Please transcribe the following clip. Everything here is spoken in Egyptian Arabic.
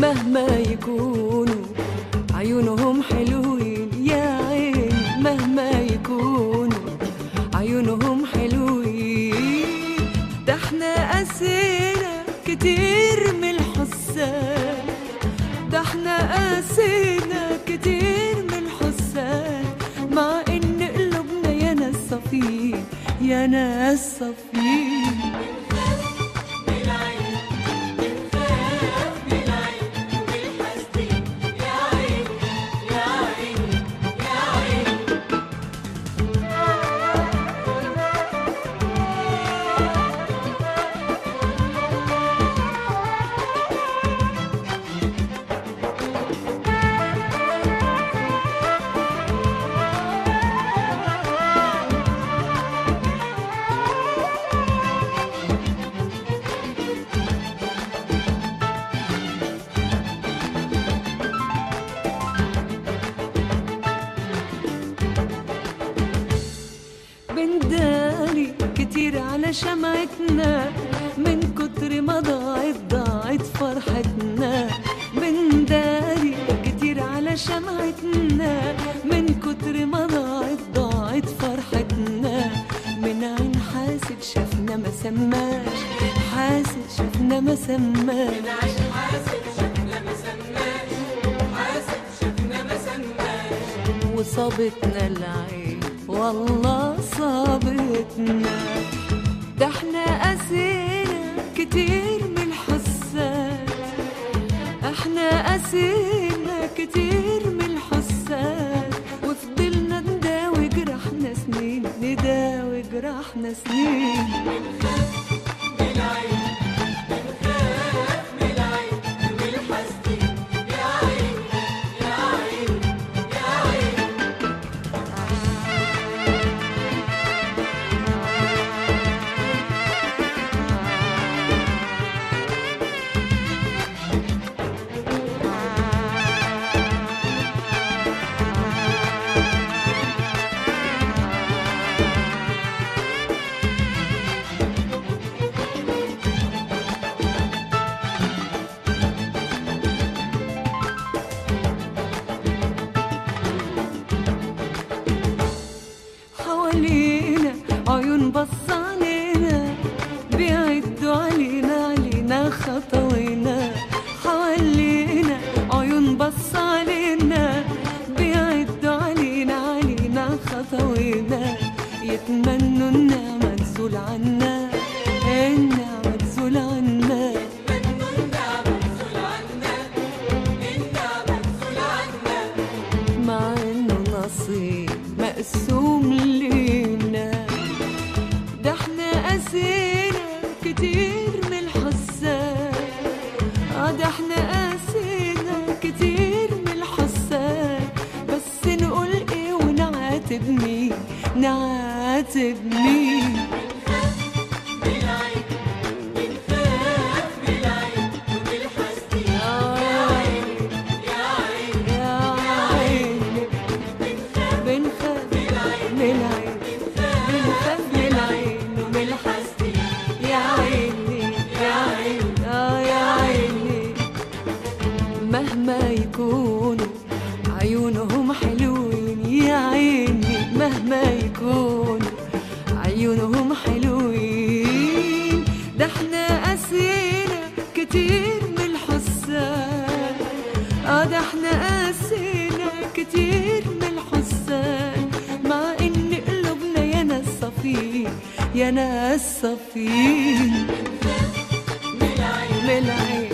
مهما يكونوا عيونهم حلوين يا عيني مهما يكونوا عيونهم حلوين ده احنا قاسينا كتير من الحسان ده احنا قاسينا كتير من الحسان مع ان قلوبنا يا ناس صفين يا ناس صفين بنداري كتير على شمعتنا من كتر ما ضاعت ضاعت فرحتنا بنداري كتير على شمعتنا من كتر ما ضاعت ضاعت فرحتنا من عين حاسد شافنا ما سماش حاسد شافنا ما سماش وصابتنا العين والله صابتنا ده احنا قاسينا كتير من الحسات احنا قاسينا كتير من الحسات وفضلنا نداوي جرحنا سنين نداوي جرحنا سنين حوالينا عيون بص علينا بيعدوا علينا علينا خطوينا حوالينا عيون بص علينا بيعدوا علينا علينا خطوينا يتمنوا النعمة تزول عنا النعمة تزول عنا مع انه نصيب مقسوم لينا ده احنا قاسينا كتير من الحسان اه ده احنا قاسينا كتير من الحسان بس نقول ايه ونعاتب مين نعاتب مين يا عيني بنخاف من العين بنخاف من العين ومن الحسد يا عيني يا عيني اه يا عيني مهما يكونوا عيونهم حلوين يا عيني مهما يكونوا عيونهم حلوين ده احنا قاسينا كتير من الحسان اه ده احنا قاسينا كتير من الحسان مع ان قلوبنا يا ناس صفين يا ناس صفين من العين